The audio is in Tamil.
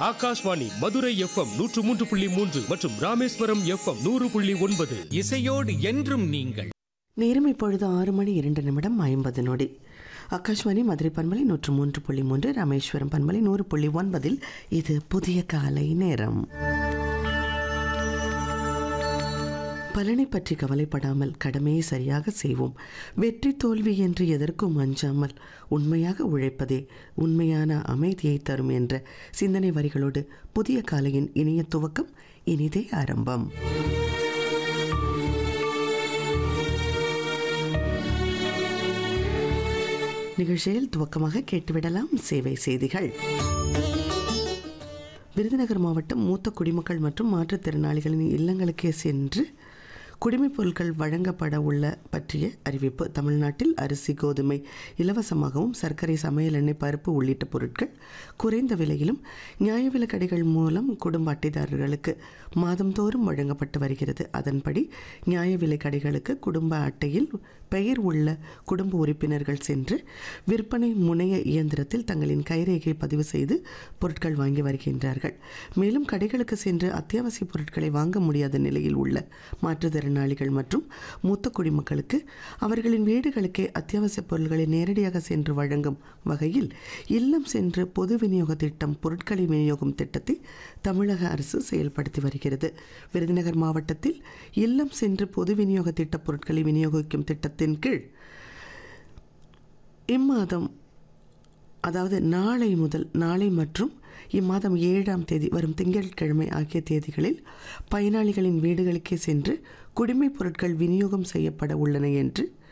ஆகாஷ்வாணி மதுரை எஃப்எம் நூற்று மூன்று புள்ளி மூன்று மற்றும் ராமேஸ்வரம் எஃப்எம் நூறு புள்ளி ஒன்பது இசையோடு என்றும் நீங்கள் நேரம் இப்பொழுது ஆறு மணி இரண்டு நிமிடம் ஐம்பது நொடி ஆகாஷ்வாணி மதுரை பண்பலை நூற்று மூன்று புள்ளி மூன்று ராமேஸ்வரம் பண்பலை நூறு புள்ளி ஒன்பதில் இது புதிய காலை நேரம் பலனை பற்றி கவலைப்படாமல் கடமையை சரியாக செய்வோம் வெற்றி தோல்வி என்று எதற்கும் அஞ்சாமல் உண்மையாக உழைப்பதே உண்மையான அமைதியை தரும் என்ற சிந்தனை வரிகளோடு புதிய காலையின் இனிய துவக்கம் இனிதே ஆரம்பம் நிகழ்ச்சியில் துவக்கமாக கேட்டுவிடலாம் சேவை செய்திகள் விருதுநகர் மாவட்டம் மூத்த குடிமக்கள் மற்றும் மாற்றுத்திறனாளிகளின் இல்லங்களுக்கே சென்று குடிமைப் பொருட்கள் வழங்கப்பட உள்ள பற்றிய அறிவிப்பு தமிழ்நாட்டில் அரிசி கோதுமை இலவசமாகவும் சர்க்கரை சமையல் எண்ணெய் பருப்பு உள்ளிட்ட பொருட்கள் குறைந்த விலையிலும் நியாய விலைக் கடைகள் மூலம் குடும்ப அட்டைதாரர்களுக்கு மாதந்தோறும் வழங்கப்பட்டு வருகிறது அதன்படி நியாய விலைக் கடைகளுக்கு குடும்ப அட்டையில் பெயர் உள்ள குடும்ப உறுப்பினர்கள் சென்று விற்பனை முனைய இயந்திரத்தில் தங்களின் கைரேகை பதிவு செய்து பொருட்கள் வாங்கி வருகின்றார்கள் மேலும் கடைகளுக்கு சென்று அத்தியாவசிய பொருட்களை வாங்க முடியாத நிலையில் உள்ள மாற்றுத்திறனாளிகள் மற்றும் மூத்த குடிமக்களுக்கு அவர்களின் வீடுகளுக்கே அத்தியாவசிய பொருட்களை நேரடியாக சென்று வழங்கும் வகையில் இல்லம் சென்று பொது விநியோக திட்டம் பொருட்களை விநியோகம் திட்டத்தை தமிழக அரசு செயல்படுத்தி வருகிறது விருதுநகர் மாவட்டத்தில் இல்லம் சென்று பொது விநியோக திட்ட பொருட்களை விநியோகிக்கும் திட்டத்தின் கீழ் இம்மாதம் அதாவது நாளை முதல் நாளை மற்றும் இம்மாதம் ஏழாம் தேதி வரும் திங்கட்கிழமை ஆகிய தேதிகளில் பயனாளிகளின் வீடுகளுக்கே சென்று குடிமைப் பொருட்கள் விநியோகம் செய்யப்பட உள்ளன என்று